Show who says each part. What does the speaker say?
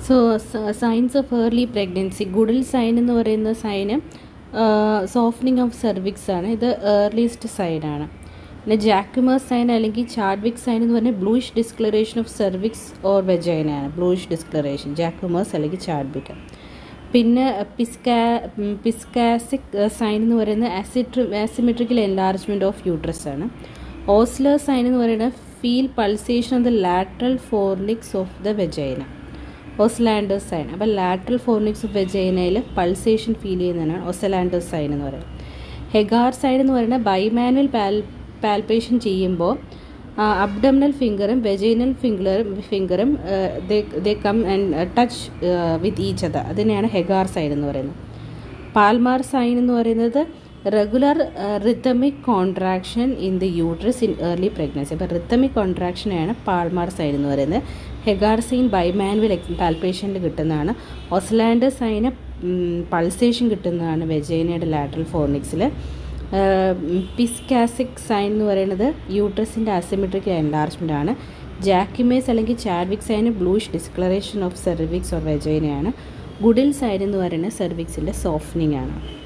Speaker 1: so signs of early pregnancy Goodell sign എന്ന് പറയുന്ന sign softening of cervix ആണ് ഇത് ഏർലിയസ്റ്റ് സൈനാണ് പിന്നെ ജാക്യുമേഴ്സ് സൈൻ അല്ലെങ്കിൽ ചാഡ്വിക് സൈൻ എന്ന് പറഞ്ഞാൽ bluish discoloration of cervix or വെജൈനയാണ് ബ്ലൂയിഷ് ഡിസ്ക്ലറേഷൻ ജാക്യുമേഴ്സ് അല്ലെങ്കിൽ ചാഡ്വിക് പിന്നെ പിസ്കാ പിസ്കാസിക് സൈൻ എന്ന് പറയുന്നത് ആസിട്രി ആസിമെട്രിക്കൽ എൻലാർജ്മെൻറ്റ് ഓഫ് യൂട്രസ് ആണ് ഓസ്ലർ സൈൻ എന്ന് പറയുന്നത് feel pulsation of the lateral fornix of the vagina Osiander's sign അപ്പോൾ ലാറ്ററൽ ഫോർണിക്സ് ഓഫ് വെജൈനയിൽ പൾസേഷൻ ഫീൽ ചെയ്യുന്നതാണ് ഓസലാൻഡേഴ്സ് സൈൻ എന്ന് പറയുന്നത് ഹെഗാർ സൈൻ എന്ന് പറയുന്നത് ബൈമാനുവൽ പാൽ പാൽപേഷൻ ചെയ്യുമ്പോൾ അബ്ഡമിനൽ ഫിംഗറും വെജൈനൽ ഫിംഗറും ഫിംഗറും they come and touch with each other അതിനെയാണ് ഹെഗാർ സൈൻ എന്ന് പറയുന്നത് പാൽമാർ സൈൻ എന്ന് പറയുന്നത് regular rhythmic contraction in the uterus in early pregnancy അപ്പോൾ റിത്തമിക് കോൺട്രാക്ഷനെയാണ് പാൽമാർ സൈൻ എന്ന് പറയുന്നത് ഹെഗാർ സൈൻ ബൈമാനുവൽ പാൽപേഷനിൽ കിട്ടുന്നതാണ് ഒസ്ലാൻഡ് സൈന് പൾസേഷൻ കിട്ടുന്നതാണ് വെജൈനയുടെ ലാറ്ററൽ ഫോർണിക്സിൽ പിസ്കാസിക് സൈൻ എന്ന് പറയുന്നത് യൂട്രസിൻ്റെ അസിമെട്രിക് എൻലാർജ്മെൻ്റ് ആണ് ജാക്കിമേസ് അല്ലെങ്കിൽ Chadwick sign bluish discoloration of cervix or വെജൈനയാണ് ഗുഡിൽ സൈൻ എന്ന് പറയുന്നത് സെർവിക്സിൻ്റെ സോഫ്റ്റനിങ് ആണ്